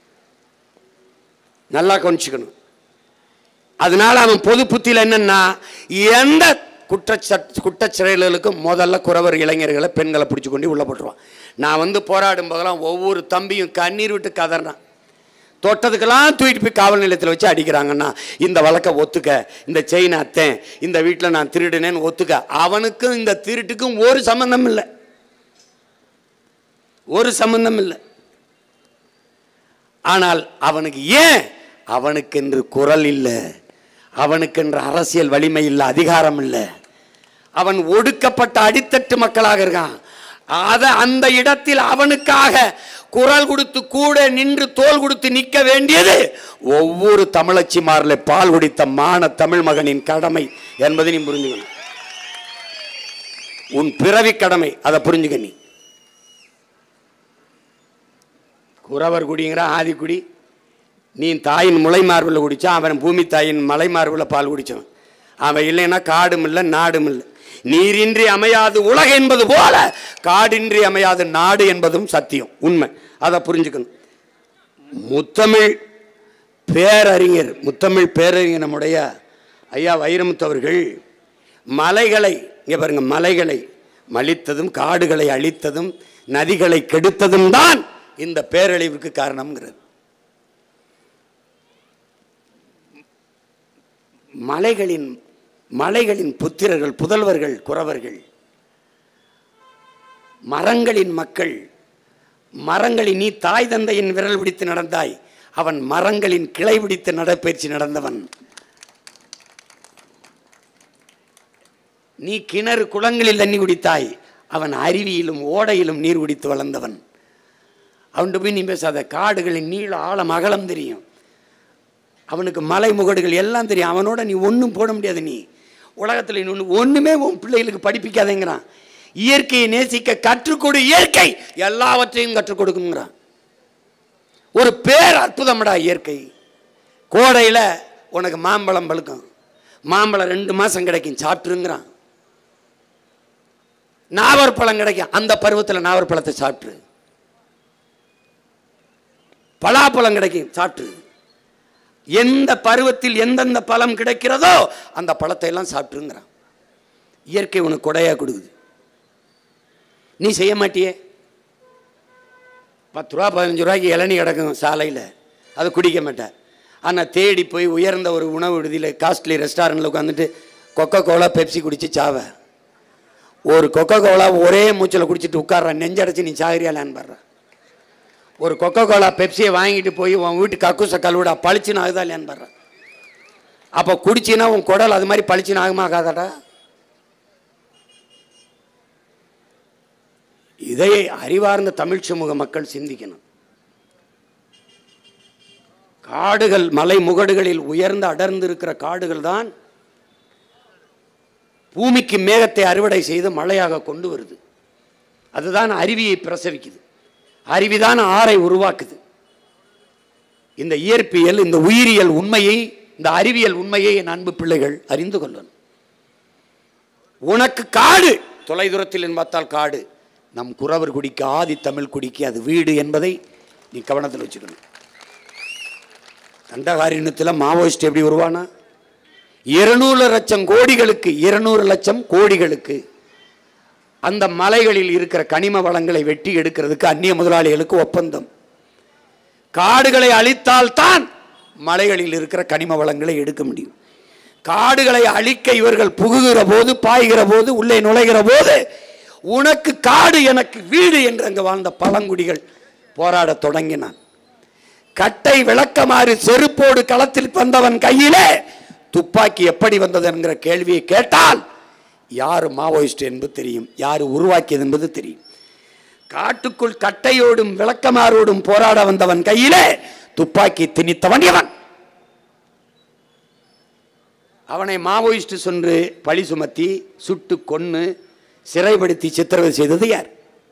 நல்லா கவனிச்சுக்கணும் அதனால அவன் பொது புத்தியில் என்னன்னா எந்த குற்றச்ச குற்றச்செயல்களுக்கும் முதல்ல குறவர் இளைஞர்களை பெண்களை பிடிச்சி கொண்டு உள்ள போட்டுருவான் நான் வந்து போராடும் போதெல்லாம் ஒவ்வொரு தம்பியும் கண்ணீர் விட்டு கதறான் தொட்டதுக்கெல்லாம் தூக்கிட்டு போய் காவல் நிலையத்தில் வச்சு அடிக்கிறாங்கன்னா இந்த வழக்கை ஒத்துக்க இந்த செயின் அத்தேன் இந்த வீட்டில் நான் திருடினேன்னு ஒத்துக்க அவனுக்கும் இந்த திருட்டுக்கும் ஒரு சம்பந்தம் இல்லை ஒரு சம்பந்தம் இல்லை ஆனால் அவனுக்கு ஏன் அவனுக்கென்று குரல் இல்லை அவனுக்கென்று அரசியல் வலிமை இல்லை அதிகாரம் இல்லை அவன் ஒடுக்கப்பட்ட அடித்தட்டு மக்களாக இருக்கான் அத அந்த இடத்தில் அவனுக்காக குரல் கொடுத்து கூட நின்று தோல் கொடுத்து நிற்க வேண்டியது ஒவ்வொரு தமிழச்சிமாரில் பால் குடித்த மான தமிழ் மகனின் கடமை என்பதை நீ புரிஞ்சுக்கணும் உன் பிறவி கடமை அதை புரிஞ்சுக்க நீ குறவர் குடிங்கிற ஆதிக்குடி நீ தாயின் முளை மார்பில் குடிச்சான் அவன் பூமி தாயின் மலை மார்பில் பால் குடிச்சான் அவன் இல்லைன்னா காடும் இல்லை நாடும் இல்லை நீரின்றி அமையாது உலகு என்பது போல காடின்றி அமையாது நாடு என்பதும் சத்தியம் உண்மை அதை புரிஞ்சுக்கணும் முத்தமிழ் பேரறிஞர் முத்தமிழ் பேரறிஞர் நம்முடைய ஐயா வைரமுத்து அவர்கள் மலைகளை இங்கே பாருங்க மலைகளை மலித்ததும் காடுகளை அழித்ததும் நதிகளை கெடுத்ததும் தான் இந்த பேரழிவுக்கு காரணம்ங்கிறது மலைகளின் மலைகளின் புத்திரர்கள் புதல்வர்கள் குறவர்கள் மரங்களின் மக்கள் மரங்களின் நீ தாய் தந்தையின் விரல் பிடித்து நடந்தாய் அவன் மரங்களின் கிளை பிடித்து நடைபயிற்சி நடந்தவன் நீ கிணறு குளங்களில் தண்ணி குடித்தாய் அவன் அருவியிலும் ஓடையிலும் நீர் குடித்து வளர்ந்தவன் அவன்கிட்ட போய் நீ பேசாத காடுகளின் நீள ஆழம் அகலம் தெரியும் அவனுக்கு மலை முகடுகள் எல்லாம் தெரியும் அவனோட நீ ஒன்றும் போட முடியாது நீ உலகத்தில் இன்னொன்று ஒன்றுமே உன் பிள்ளைகளுக்கு படிப்பிக்காதேங்கிறான் இயற்கையை நேசிக்க கற்றுக் கொடு இயற்கை எல்லாவற்றையும் கற்றுக் கொடுக்குங்கிறான் ஒரு பேர் அற்புதம்டா இயற்கை கோடையில் உனக்கு மாம்பழம் பழுக்கும் மாம்பழம் ரெண்டு மாதம் கிடைக்கும் சாப்பிட்டுருங்கிறான் நாவற்பழம் கிடைக்கும் அந்த பருவத்தில் நாவற்பழத்தை சாப்பிட்ரு பலாப்பழம் கிடைக்கும் சாப்பிட்ரு எந்த பருவத்தில் எந்தெந்த பழம் கிடைக்கிறதோ அந்த பழத்தை எல்லாம் சாப்பிட்டுருங்கிறான் இயற்கை உனக்கு கொடையா கொடுக்குது நீ செய்ய மாட்டியே பத்து ரூபா பதினஞ்சு ரூபாய்க்கு இளநீ கிடக்கும் சாலையில் அதை குடிக்க மாட்டேன் ஆனால் தேடி போய் உயர்ந்த ஒரு உணவு விடுதியில் காஸ்ட்லி ரெஸ்டாரண்ட்டில் உட்காந்துட்டு கொக்கோ கோலா பெப்சி குடிச்சு சாவ ஒரு கொக்கோ கோலா ஒரே மூச்சில் குடிச்சிட்டு உட்கார்றான் நெஞ்சடைச்சு நீ சாகரியாலான்னு பாடுற ஒரு கொக்கோ கோலா பெப்சியை வாங்கிட்டு போய் உன் வீட்டு கக்கூச கழுவிடா பளிச்சுன்னு ஆகுதா இல்லையான்னு பாடுற அப்போ குடிச்சின்னா உன் குடல் அது மாதிரி பளிச்சுன்னு ஆகுமா ஆகாதாடா இதை அறிவார்ந்த தமிழ் சமூக மக்கள் சிந்திக்கணும் காடுகள் மலை முகடுகளில் உயர்ந்து அடர்ந்து இருக்கிற காடுகள் தான் பூமிக்கு மேகத்தை அறுவடை செய்து மழையாக கொண்டு வருது அதுதான் அருவியை பிரசவிக்குது அருவிதான் ஆறை உருவாக்குது இந்த இயற்பியல் இந்த உயிரியல் உண்மையை இந்த அறிவியல் உண்மையை என் அன்பு பிள்ளைகள் அறிந்து கொள்ளணும் உனக்கு காடு தொலைதூரத்தில் பார்த்தால் காடு நம் குறவர் குடிக்கு ஆதி தமிழ் குடிக்கு அது வீடு என்பதை நீ கவனத்தில் வச்சுக்கணும் தண்டகாரண்யத்தில் மாவோயிஸ்ட் எப்படி உருவானா இருநூறு லட்சம் கோடிகளுக்கு இருநூறு லட்சம் கோடிகளுக்கு அந்த மலைகளில் இருக்கிற கனிம வளங்களை வெட்டி எடுக்கிறதுக்கு அந்நிய முதலாளிகளுக்கு ஒப்பந்தம் காடுகளை அழித்தால்தான் மலைகளில் இருக்கிற கனிம வளங்களை எடுக்க முடியும் காடுகளை அழிக்க இவர்கள் புகுகிற போது பாய்கிற போது உள்ளே நுழைகிற போது உனக்கு காடு எனக்கு வீடு என்று அங்கு வாழ்ந்த பழங்குடிகள் போராடத் தொடங்கினான் கட்டை விளக்கமாறு செருப்போடு களத்தில் வந்தவன் கையிலே துப்பாக்கி எப்படி வந்தது என்கிற கேள்வியை கேட்டால் யார் மாவோயிஸ்ட் என்பது தெரியும் யார் உருவாக்கியது என்பது தெரியும் காட்டுக்குள் கட்டையோடும் விளக்கமாரோடும் போராட வந்தவன் கையிலே துப்பாக்கி திணித்தவன் இவன் அவனை மாவோயிஸ்ட் சென்று பழி சுமத்தி சுட்டு கொன்னு சிறைப்படுத்தி சித்திரவதை செய்தது யார்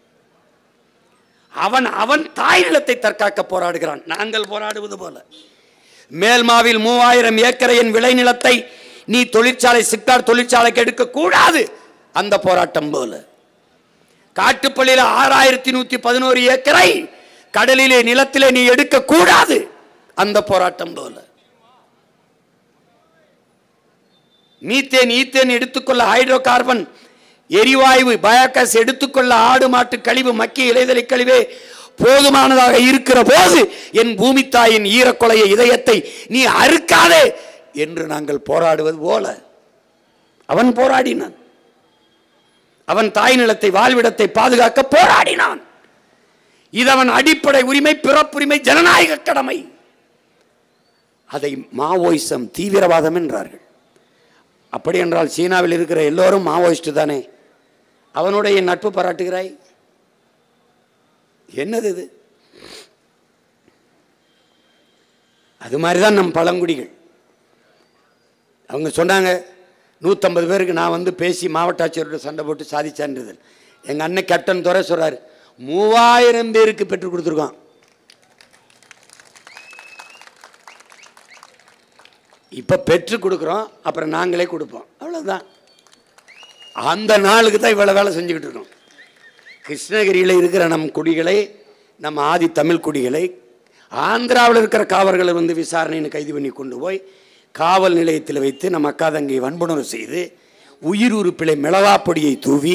அவன் அவன் தாய் நிலத்தை தற்காக்க போராடுகிறான் நாங்கள் போராடுவது போல மேல்மாவில் மூவாயிரம் ஏக்கரையின் விளைநிலத்தை நீ தொழிற்சாலை சிப்கார் தொழிற்சாலைக்கு எடுக்க கூடாது அந்த போராட்டம் போல காட்டுப்பள்ளியில் ஆறாயிரத்தி நூத்தி பதினோரு ஏக்கரை கடலிலே நிலத்திலே நீ எடுக்க கூடாது அந்த போராட்டம் போல மீத்தேன் ஈத்தேன் எடுத்துக்கொள்ள ஹைட்ரோ கார்பன் எரிவாயு பயோகாஸ் எடுத்துக்கொள்ள ஆடு மாட்டு கழிவு மக்கிய இலைதலை கழிவே போதுமானதாக இருக்கிற போது என் பூமி தாயின் ஈரக்கொலைய இதயத்தை நீ அறுக்காதே என்று நாங்கள் போராடுவது போல அவன் போராடினான் அவன் தாய் நிலத்தை வாழ்விடத்தை பாதுகாக்க போராடினான் இது அவன் அடிப்படை உரிமை பிறப்புரிமை ஜனநாயக கடமை அதை மாவோயிசம் தீவிரவாதம் என்றார்கள் அப்படி என்றால் சீனாவில் இருக்கிற எல்லோரும் மாவோயிஸ்ட் தானே அவனுடைய நட்பு பாராட்டுகிறாய் என்னது இது அது மாதிரி தான் நம் பழங்குடிகள் அவங்க சொன்னாங்க நூற்றம்பது பேருக்கு நான் வந்து பேசி மாவட்ட ஆட்சியரோட சண்டை போட்டு சாதிச்சான்றதில் எங்கள் அண்ணன் கேப்டன் துறை சொல்கிறார் மூவாயிரம் பேருக்கு பெற்றுக் கொடுத்துருக்கோம் இப்போ பெற்று கொடுக்குறோம் அப்புறம் நாங்களே கொடுப்போம் அவ்வளோதான் அந்த நாளுக்கு தான் இவ்வளோ வேலை செஞ்சுக்கிட்டு இருக்கோம் கிருஷ்ணகிரியில் இருக்கிற நம் குடிகளை நம்ம ஆதி தமிழ் குடிகளை ஆந்திராவில் இருக்கிற காவலர்களை வந்து விசாரணைன்னு கைது பண்ணி கொண்டு போய் காவல் நிலையத்தில் வைத்து நம்ம அக்கா தங்கை வன்புணர்வு செய்து உயிர் உறுப்பிலை மிளகாப்பொடியை தூவி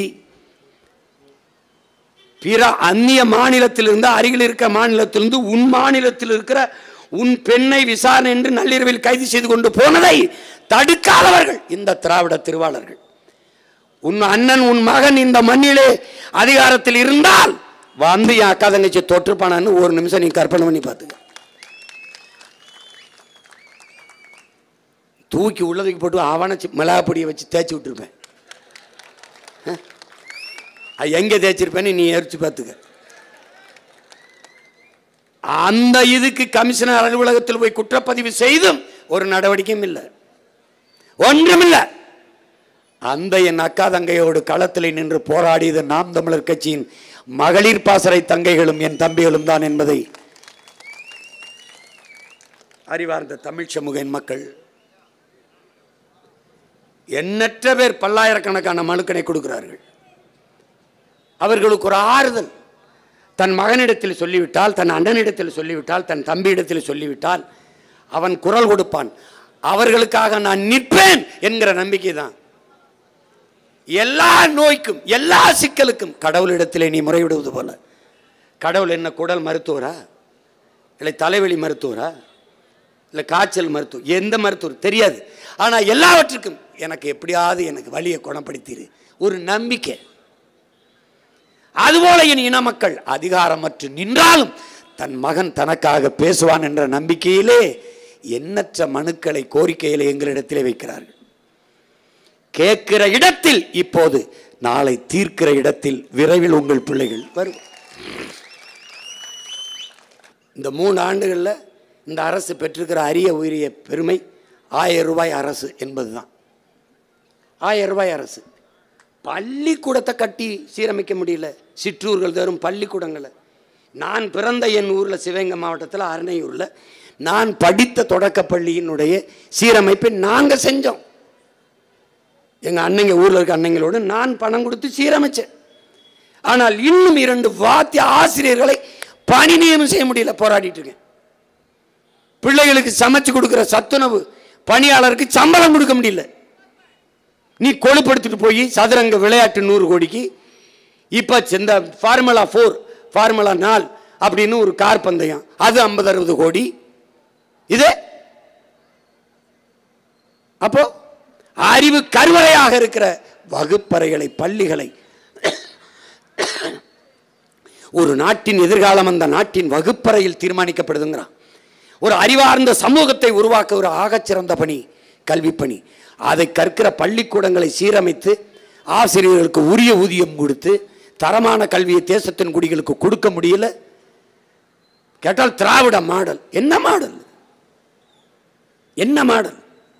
பிற அந்நிய மாநிலத்திலிருந்து அருகில் இருக்கிற மாநிலத்திலிருந்து உன் மாநிலத்தில் இருக்கிற உன் பெண்ணை விசாரணை என்று நள்ளிரவில் கைது செய்து கொண்டு போனதை தடுக்காதவர்கள் இந்த திராவிட திருவாளர்கள் உன் அண்ணன் உன் மகன் இந்த மண்ணிலே அதிகாரத்தில் இருந்தால் வந்து என் அக்கா தங்கச்சி தொற்றுப்பானான்னு ஒரு நிமிஷம் நீ கற்பனை பண்ணி பார்த்துக்க தூக்கி உள்ளதுக்கு போட்டு அவனை சி- மிளகாப்பொடியை வச்சு தேய்ச்சி விட்டுருப்பேன் அஹ்? அது எங்கே தேய்ச்சிருப்பேன்னு நீ எரிச்சு பார்த்துக்க அந்த இதுக்கு கமிஷனர் அலுவலகத்தில் போய் குற்றப்பதிவு செய்தும் ஒரு நடவடிக்கையும் இல்லை ஒன்றுமில்லை அந்த என் அக்கா தங்கையோடு களத்தில் நின்று போராடியது நாம் தமிழர் கட்சியின் மகளிர் பாசறை தங்கைகளும் என் தம்பிகளும் தான் என்பதை அறிவார்ந்த தமிழ் சமூக என் மக்கள் எண்ணற்ற பேர் பல்லாயிரக்கணக்கான மனுக்களை கொடுக்கிறார்கள் அவர்களுக்கு ஒரு ஆறுதல் தன் மகனிடத்தில் சொல்லிவிட்டால் தன் அண்ணனிடத்தில் சொல்லிவிட்டால் தன் தம்பியிடத்தில் சொல்லிவிட்டால் அவன் குரல் கொடுப்பான் அவர்களுக்காக நான் நிற்பேன் என்கிற நம்பிக்கை தான் எல்லா நோய்க்கும் எல்லா சிக்கலுக்கும் கடவுளிடத்திலே நீ முறையிடுவது போல கடவுள் என்ன குடல் மருத்துவரா இல்லை தலைவலி மருத்துவரா இல்லை காய்ச்சல் மருத்துவர் எந்த மருத்துவர் தெரியாது ஆனால் எல்லாவற்றுக்கும் எனக்கு எப்படியாவது எனக்கு வலியை குணப்படுத்திடு ஒரு நம்பிக்கை அதுபோல என் இன மக்கள் அதிகாரமற்று நின்றாலும் தன் மகன் தனக்காக பேசுவான் என்ற நம்பிக்கையிலே எண்ணற்ற மனுக்களை கோரிக்கைகளை எங்களிடத்திலே வைக்கிறார்கள் கேட்கிற இடத்தில் இப்போது நாளை தீர்க்கிற இடத்தில் விரைவில் உங்கள் பிள்ளைகள் வரும் இந்த மூணு ஆண்டுகளில் இந்த அரசு பெற்றிருக்கிற அரிய உயரிய பெருமை ஆயிரம் ரூபாய் அரசு என்பதுதான் ஆயிரம் ரூபாய் அரசு பள்ளிக்கூடத்தை கட்டி சீரமைக்க முடியல சிற்றூர்கள் தரும் பள்ளிக்கூடங்களை நான் பிறந்த என் ஊரில் சிவகங்கை மாவட்டத்தில் அரணையூரில் நான் படித்த தொடக்கப் பள்ளியினுடைய சீரமைப்பை நாங்கள் செஞ்சோம் எங்கள் அன்னைங்க ஊரில் இருக்க அன்னைங்களோடு நான் பணம் கொடுத்து சீரமைச்சேன் ஆனால் இன்னும் இரண்டு வாத்திய ஆசிரியர்களை பணி நியமனம் செய்ய முடியல போராடிட்டு இருக்கேன் பிள்ளைகளுக்கு சமைச்சு கொடுக்குற சத்துணவு பணியாளருக்கு சம்பளம் கொடுக்க முடியல நீ கொழுப்படுத்திட்டு போய் சதுரங்க விளையாட்டு நூறு கோடிக்கு இப்போ இந்த ஃபார்முலா ஃபோர் ஃபார்முலா நால் அப்படின்னு ஒரு கார் பந்தயம் அது ஐம்பது அறுபது கோடி இது அப்போ அறிவு கருவறையாக இருக்கிற வகுப்பறைகளை பள்ளிகளை ஒரு நாட்டின் எதிர்காலம் அந்த நாட்டின் வகுப்பறையில் தீர்மானிக்கப்படுதுங்கிறான் ஒரு அறிவார்ந்த சமூகத்தை உருவாக்க ஒரு ஆகச்சிறந்த பணி கல்வி பணி அதை கற்கிற பள்ளிக்கூடங்களை சீரமைத்து ஆசிரியர்களுக்கு உரிய ஊதியம் கொடுத்து தரமான கல்வியை தேசத்தின் குடிகளுக்கு கொடுக்க முடியல கேட்டால் திராவிட மாடல் என்ன மாடல் என்ன மாடல்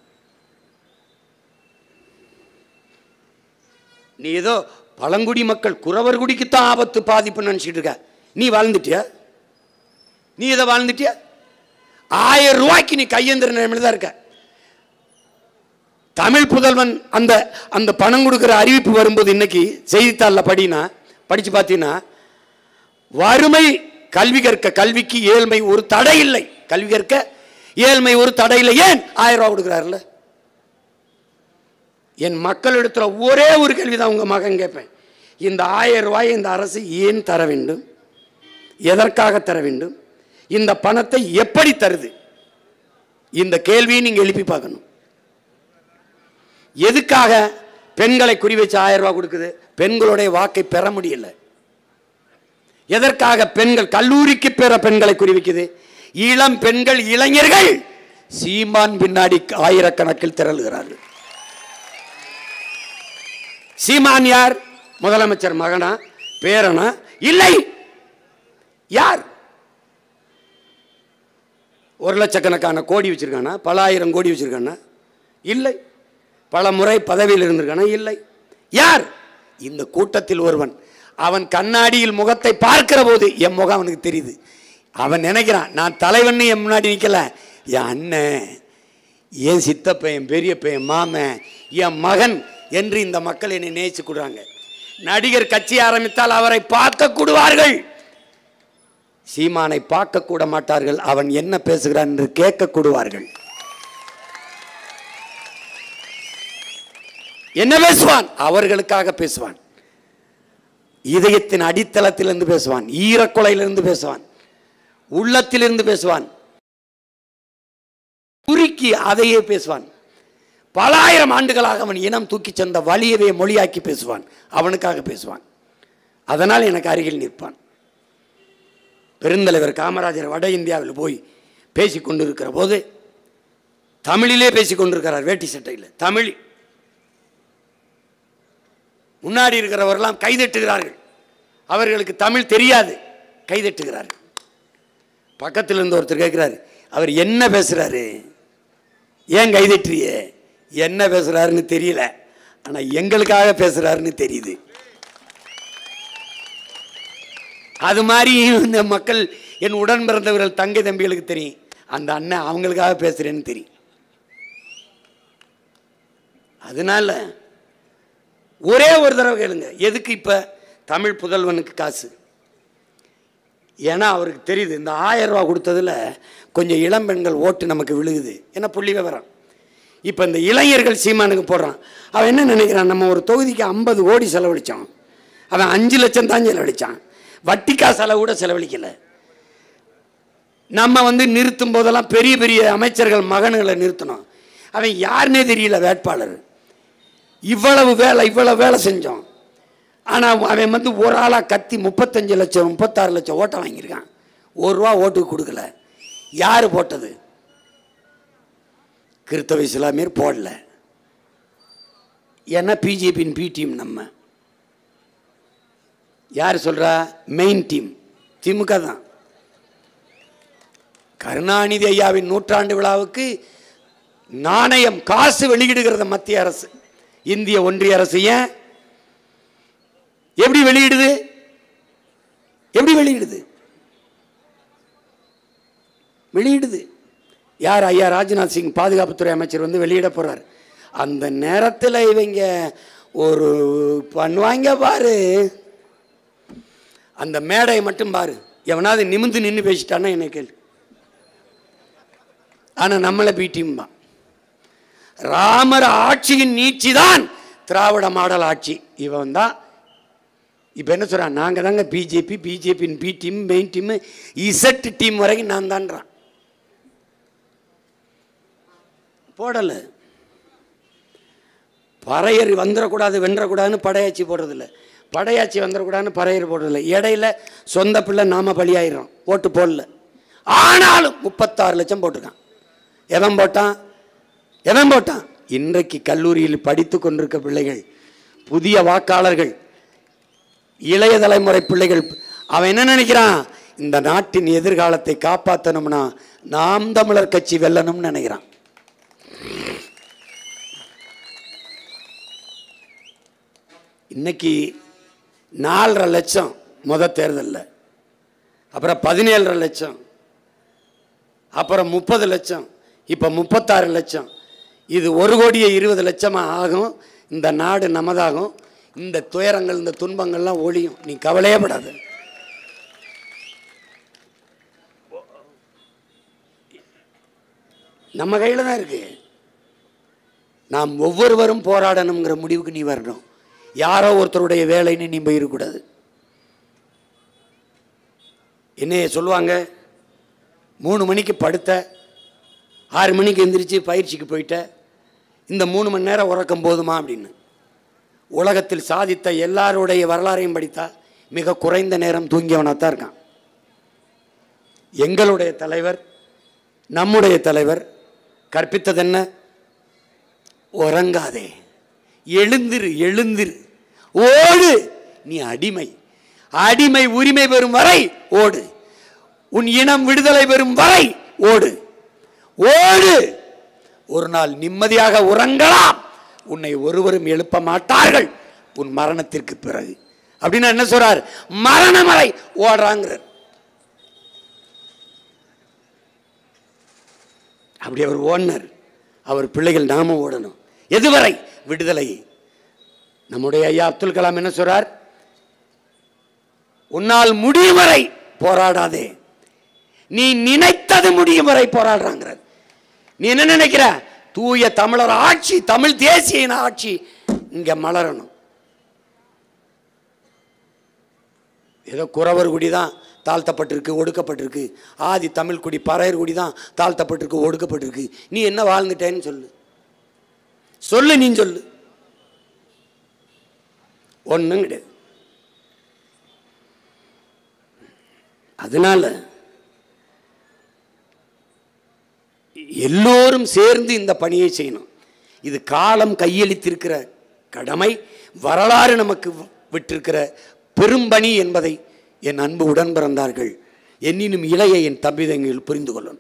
நீ ஏதோ பழங்குடி மக்கள் குறவர் குடிக்குத்தான் ஆபத்து பாதிப்பு நினச்சிட்டு இருக்க நீ வாழ்ந்துட்டியா நீ இதை வாழ்ந்துட்டியா ஆயிரம் ரூபாய்க்கு நீ கையெந்திர நிலைமையில தான் இருக்க தமிழ் புதல்வன் அந்த அந்த பணம் கொடுக்குற அறிவிப்பு வரும்போது இன்னைக்கு செய்தித்தாளில் படினா படித்து பார்த்தீங்கன்னா வறுமை கல்வி கற்க கல்விக்கு ஏழ்மை ஒரு தடை இல்லை கல்வி கற்க ஏழ்மை ஒரு தடை இல்லை ஏன் ஆயிரம் ரூபா கொடுக்குறாருல்ல என் மக்களிடத்துல ஒரே ஒரு கேள்வி தான் உங்கள் மகன் கேட்பேன் இந்த ஆயிரம் ரூபாயை இந்த அரசு ஏன் தர வேண்டும் எதற்காக தர வேண்டும் இந்த பணத்தை எப்படி தருது இந்த கேள்வியை நீங்கள் எழுப்பி பார்க்கணும் எதுக்காக பெண்களை குறி வச்சு ஆயிரம் ரூபாய் கொடுக்குது பெண்களுடைய வாக்கை பெற முடியல எதற்காக பெண்கள் கல்லூரிக்கு பெற பெண்களை குறி வைக்குது இளம் பெண்கள் இளைஞர்கள் சீமான் பின்னாடி ஆயிரக்கணக்கில் திரளுகிறார்கள் சீமான் யார் முதலமைச்சர் மகனா பேரனா இல்லை யார் ஒரு லட்சக்கணக்கான கோடி வச்சிருக்கானா பல ஆயிரம் கோடி வச்சிருக்கானா இல்லை பல முறை பதவியில் இருந்திருக்கானா இல்லை யார் இந்த கூட்டத்தில் ஒருவன் அவன் கண்ணாடியில் முகத்தை பார்க்கிற போது என் முகம் அவனுக்கு தெரியுது அவன் நினைக்கிறான் நான் தலைவன் என் முன்னாடி நிற்கல என் அண்ணன் என் சித்தப்பன் என் பெரியப்பன் என் மாமன் என் மகன் என்று இந்த மக்கள் என்னை நேசிச்சு கொடுறாங்க நடிகர் கட்சி ஆரம்பித்தால் அவரை பார்க்க கூடுவார்கள் சீமானை பார்க்க கூட மாட்டார்கள் அவன் என்ன பேசுகிறான் என்று கேட்க கூடுவார்கள் என்ன பேசுவான் அவர்களுக்காக பேசுவான் இதயத்தின் அடித்தளத்திலிருந்து பேசுவான் ஈரக்குலையிலிருந்து பேசுவான் உள்ளத்திலிருந்து பேசுவான் குறுக்கி அதையே பேசுவான் பல ஆயிரம் ஆண்டுகளாக அவன் இனம் தூக்கிச் சென்ற வலியவே மொழியாக்கி பேசுவான் அவனுக்காக பேசுவான் அதனால் எனக்கு அருகில் நிற்பான் பெருந்தலைவர் காமராஜர் வட இந்தியாவில் போய் பேசி கொண்டிருக்கிற போது தமிழிலே பேசி கொண்டிருக்கிறார் வேட்டி சட்டையில் தமிழ் முன்னாடி இருக்கிறவரெல்லாம் கைதட்டுகிறார்கள் அவர்களுக்கு தமிழ் தெரியாது கைதட்டுகிறார்கள் பக்கத்தில் இருந்து ஒருத்தர் கேட்கிறாரு அவர் என்ன பேசுறாரு ஏன் கைதட்டுறியே என்ன பேசுறாருன்னு தெரியல ஆனா எங்களுக்காக பேசுறாருன்னு தெரியுது அது மாதிரி இந்த மக்கள் என் உடன் பிறந்தவர்கள் தங்கை தம்பிகளுக்கு தெரியும் அந்த அண்ணன் அவங்களுக்காக பேசுறேன்னு தெரியும் அதனால ஒரே ஒரு தடவை கேளுங்க எதுக்கு இப்ப தமிழ் புதல்வனுக்கு காசு ஏன்னா அவருக்கு தெரியுது இந்த ஆயிரம் ரூபா கொடுத்ததுல கொஞ்சம் இளம்பெண்கள் ஓட்டு நமக்கு விழுகுது ஏன்னா புள்ளி விவரம் இப்போ இந்த இளைஞர்கள் சீமானுக்கு போடுறான் அவன் என்ன நினைக்கிறான் நம்ம ஒரு தொகுதிக்கு ஐம்பது கோடி செலவழித்தோம் அவன் அஞ்சு லட்சம் தான் செலவழித்தான் வட்டி காசால கூட செலவழிக்கல நம்ம வந்து நிறுத்தும் போதெல்லாம் பெரிய பெரிய அமைச்சர்கள் மகன்களை நிறுத்தணும் அவன் யாருன்னே தெரியல வேட்பாளர் இவ்வளவு வேலை இவ்வளவு வேலை செஞ்சோம் ஆனால் அவன் வந்து ஒரு ஆளாக கத்தி முப்பத்தஞ்சு லட்சம் முப்பத்தாறு லட்சம் ஓட்டை வாங்கியிருக்கான் ஒரு ரூபா ஓட்டுக்கு கொடுக்கல யார் போட்டது கிறிஸ்தவ இஸ்லாமியர் போடல ஏன்னா பிஜேபியின் பி டீம் நம்ம யார் சொல்றா மெயின் டீம் திமுக தான் கருணாநிதி ஐயாவின் நூற்றாண்டு விழாவுக்கு நாணயம் காசு வெளியிடுகிறது மத்திய அரசு இந்திய ஒன்றிய அரசு ஏன் எப்படி வெளியிடுது எப்படி வெளியிடுது வெளியிடுது யார் ஐயா ராஜ்நாத் சிங் பாதுகாப்புத்துறை அமைச்சர் வந்து வெளியிட போறார் அந்த நேரத்தில் இவங்க ஒரு பண்ணுவாங்க பாரு அந்த மேடையை மட்டும் பாரு எவனாவது நிமிந்து நின்று பேசிட்டான்னா என்ன கேள்வி ஆனால் நம்மளை பீட்டிம்பா ராமர் ஆட்சியின் நீட்சி தான் திராவிட மாடல் ஆட்சி இவன் தான் இப்போ என்ன சொல்கிறான் நாங்கள் தாங்க பிஜேபி பிஜேபியின் B team main team Z team வரைக்கும் நான் தான்றான் போடலை பறையர் வந்துடக்கூடாது வென்றக்கூடாதுன்னு படையாச்சி போடுறதில்ல படையாச்சி வந்துடக்கூடாதுன்னு பறையர் போடுறதில்ல இடையில சொந்த பிள்ளை நாம பலியாயிடுறோம் ஓட்டு போடல ஆனாலும் முப்பத்தாறு லட்சம் போட்டிருக்கான் எவன் போட்டான் எவன் போட்டான் இன்றைக்கு கல்லூரியில் படித்து கொண்டிருக்க பிள்ளைகள் புதிய வாக்காளர்கள் இளைய தலைமுறை பிள்ளைகள் அவன் என்ன நினைக்கிறான் இந்த நாட்டின் எதிர்காலத்தை காப்பாற்றணும்னா நாம் தமிழர் கட்சி வெல்லணும்னு நினைக்கிறான் இன்னைக்கு நாலரை லட்சம் முத தேர்தலில் அப்புறம் பதினேழரை லட்சம் அப்புறம் முப்பது லட்சம் இப்போ முப்பத்தாறு லட்சம் இது ஒரு கோடியே இருபது லட்சமாக ஆகும் இந்த நாடு நமதாகும் இந்த துயரங்கள் இந்த துன்பங்கள்லாம் ஒழியும் நீ கவலையே படாத நம்ம கையில் தான் இருக்கு நாம் ஒவ்வொருவரும் போராடணுங்கிற முடிவுக்கு நீ வரணும் யாரோ ஒருத்தருடைய வேலைன்னு நீ போயிடக்கூடாது என்னைய சொல்லுவாங்க மூணு மணிக்கு படுத்த ஆறு மணிக்கு எந்திரிச்சு பயிற்சிக்கு போயிட்ட இந்த மூணு மணி நேரம் உறக்கம் போதுமா அப்படின்னு உலகத்தில் சாதித்த எல்லாருடைய வரலாறையும் படித்தா மிக குறைந்த நேரம் தூங்கியவனாக தான் இருக்கான் எங்களுடைய தலைவர் நம்முடைய தலைவர் கற்பித்தது என்ன உறங்காதே எழுந்திரு எழுந்திரு ஓடு நீ அடிமை அடிமை உரிமை பெறும் வரை ஓடு உன் இனம் விடுதலை பெறும் வரை ஓடு ஓடு ஒரு நாள் நிம்மதியாக உறங்கலாம் உன்னை ஒருவரும் எழுப்ப மாட்டார்கள் உன் மரணத்திற்கு பிறகு அப்படின்னா என்ன சொல்றார் மரணம் வரை ஓடுறாங்கிறார் அப்படி அவர் ஓடினார் அவர் பிள்ளைகள் நாம ஓடணும் எதுவரை விடுதலை நம்முடைய ஐயா அப்துல் கலாம் என்ன சொல்றார் உன்னால் முடியும் வரை போராடாதே நீ நினைத்தது முடியும் வரை போராடுறாங்கிறார் நீ என்ன நினைக்கிற தூய தமிழர் ஆட்சி தமிழ் தேசிய இன ஆட்சி இங்க மலரணும் ஏதோ குறவர் குடி தான் தாழ்த்தப்பட்டிருக்கு ஒடுக்கப்பட்டிருக்கு ஆதி தமிழ் குடி பறையர் குடி தான் தாழ்த்தப்பட்டிருக்கு ஒடுக்கப்பட்டிருக்கு நீ என்ன வாழ்ந்துட்டேன்னு சொல்லு சொல்லு நீ சொல்லு ஒன்றும் கிடையாது அதனால எல்லோரும் சேர்ந்து இந்த பணியை செய்யணும் இது காலம் கையளித்திருக்கிற கடமை வரலாறு நமக்கு விட்டிருக்கிற பெரும்பணி என்பதை என் அன்பு உடன் பிறந்தார்கள் என்னினும் இளைய என் தம்பிதங்கள் புரிந்து கொள்ளணும்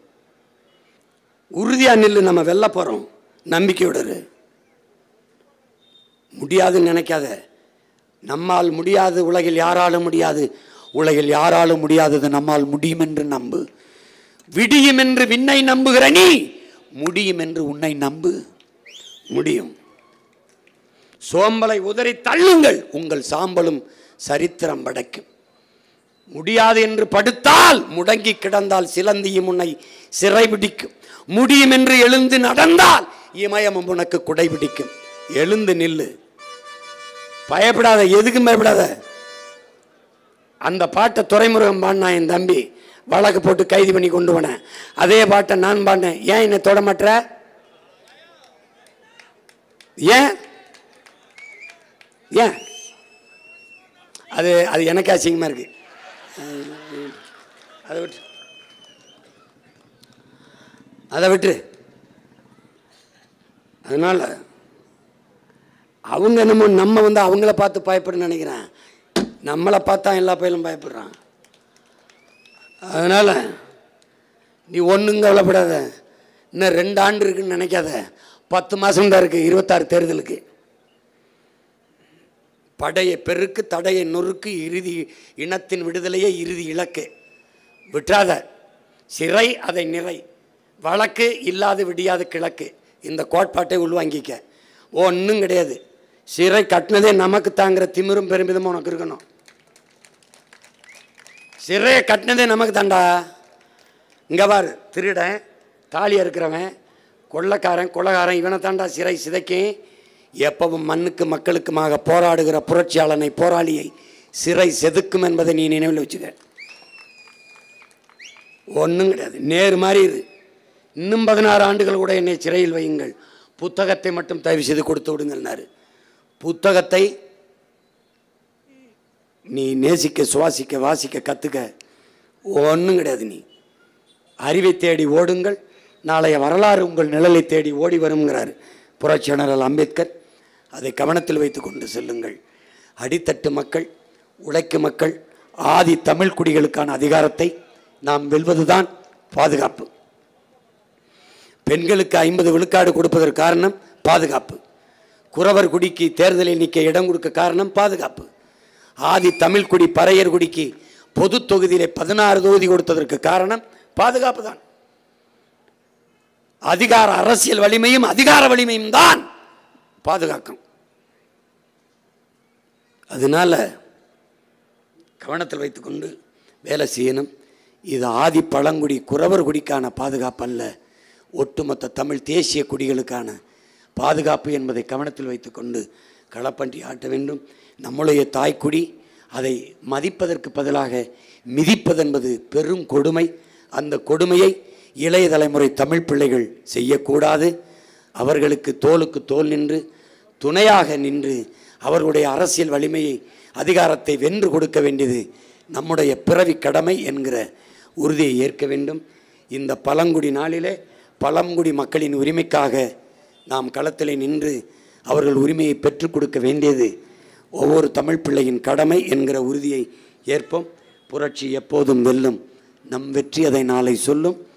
உறுதியா நில்லு நம்ம வெல்ல போறோம் நம்பிக்கையோட இரு. முடியாதுன்னு நினைக்காத நம்மால் முடியாது உலகில் யாராலும் முடியாது உலகில் யாராலும் முடியாதது நம்மால் முடியும் என்று நம்பு விடியும் என்று விண்ணை நம்புகிற நீ முடியும் என்று உன்னை நம்பு முடியும் சோம்பலை உதறி தள்ளுங்கள் உங்கள் சாம்பலும் சரித்திரம் படைக்கும் முடியாது என்று படுத்தால் முடங்கி கிடந்தால் சிலந்தியும் உன்னை சிறைபிடிக்கும் முடியும் என்று எழுந்து நடந்தால் இமயமும் உனக்கு குடைபிடிக்கும் எழுந்து நில்லு பயப்படாத எதுக்கும் பயப்படாத அந்த பாட்டை துறைமுருகன் பாடினான் என் தம்பி வழக்கு போட்டு கைது பண்ணி கொண்டு போனேன் அதே பாட்டை நான் பாடினேன் ஏன் என்னை தொட மாட்ற ஏன் ஏன் அது அது எனக்கு அசிங்கமாக இருக்கு அதை விட்டு அதை விட்டு அதனால அவங்க என்னமோ நம்ம வந்து அவங்கள பார்த்து பயப்படுன்னு நினைக்கிறேன் நம்மளை பார்த்தா எல்லா பயிலும் பயப்படுறான் அதனால் நீ ஒன்றும் கவலைப்படாத இன்னும் ரெண்டு ஆண்டு இருக்குன்னு நினைக்காத பத்து மாதம் தான் இருக்குது இருபத்தாறு தேர்தலுக்கு படையை பெருக்கு தடையை நொறுக்கு இறுதி இனத்தின் விடுதலையே இறுதி இலக்கு விட்டுறாத சிறை அதை நிறை வழக்கு இல்லாது விடியாது கிழக்கு இந்த கோட்பாட்டை உள்வாங்கிக்க ஒன்றும் கிடையாது சிறை கட்டினதே நமக்கு தாங்கிற திமிரும் பெருமிதமும் உனக்கு இருக்கணும் சிறையை கட்டினதே நமக்கு தாண்டா இங்கே பாரு திருடன் தாலி இருக்கிறவன் கொள்ளக்காரன் கொள்ளக்காரன் இவனை தாண்டா சிறை சிதைக்கும் எப்பவும் மண்ணுக்கு மக்களுக்குமாக போராடுகிற புரட்சியாளனை போராளியை சிறை செதுக்கும் என்பதை நீ நினைவில் வச்சுக்க ஒன்றும் கிடையாது நேரு மாதிரி இரு இன்னும் பதினாறு ஆண்டுகள் கூட என்னை சிறையில் வையுங்கள் புத்தகத்தை மட்டும் தயவு செய்து கொடுத்து விடுங்கள்னாரு புத்தகத்தை நீ நேசிக்க சுவாசிக்க வாசிக்க கற்றுக்க ஒன்றும் கிடையாது நீ அறிவை தேடி ஓடுங்கள் நாளைய வரலாறு உங்கள் நிழலை தேடி ஓடி வருங்கிறார் புரட்சி ஜெனரல் அம்பேத்கர் அதை கவனத்தில் வைத்து கொண்டு செல்லுங்கள் அடித்தட்டு மக்கள் உழைக்கும் மக்கள் ஆதி தமிழ் குடிகளுக்கான அதிகாரத்தை நாம் வெல்வதுதான் பாதுகாப்பு பெண்களுக்கு ஐம்பது விழுக்காடு கொடுப்பதற்கு காரணம் பாதுகாப்பு குறவர் குடிக்கு தேர்தலில் நிற்க இடம் கொடுக்க காரணம் பாதுகாப்பு ஆதி தமிழ் குடி பறையர் குடிக்கு பொது தொகுதியிலே பதினாறு தொகுதி கொடுத்ததற்கு காரணம் பாதுகாப்பு தான் அதிகார அரசியல் வலிமையும் அதிகார வலிமையும் தான் பாதுகாக்கும் அதனால கவனத்தில் வைத்துக்கொண்டு வேலை செய்யணும் இது ஆதி பழங்குடி குறவர் குடிக்கான பாதுகாப்பு அல்ல ஒட்டுமொத்த தமிழ் தேசிய குடிகளுக்கான பாதுகாப்பு என்பதை கவனத்தில் வைத்துக்கொண்டு களப்பன்றி ஆட்ட வேண்டும் நம்முடைய தாய்க்குடி அதை மதிப்பதற்கு பதிலாக மிதிப்பதென்பது பெரும் கொடுமை அந்த கொடுமையை இளைய தலைமுறை தமிழ் பிள்ளைகள் செய்யக்கூடாது அவர்களுக்கு தோளுக்கு தோல் நின்று துணையாக நின்று அவர்களுடைய அரசியல் வலிமையை அதிகாரத்தை வென்று கொடுக்க வேண்டியது நம்முடைய பிறவி கடமை என்கிற உறுதியை ஏற்க வேண்டும் இந்த பழங்குடி நாளிலே பழங்குடி மக்களின் உரிமைக்காக நாம் களத்திலே நின்று அவர்கள் உரிமையை பெற்றுக் கொடுக்க வேண்டியது ஒவ்வொரு தமிழ் பிள்ளையின் கடமை என்கிற உறுதியை ஏற்போம் புரட்சி எப்போதும் வெல்லும் நம் வெற்றி அதை நாளை சொல்லும்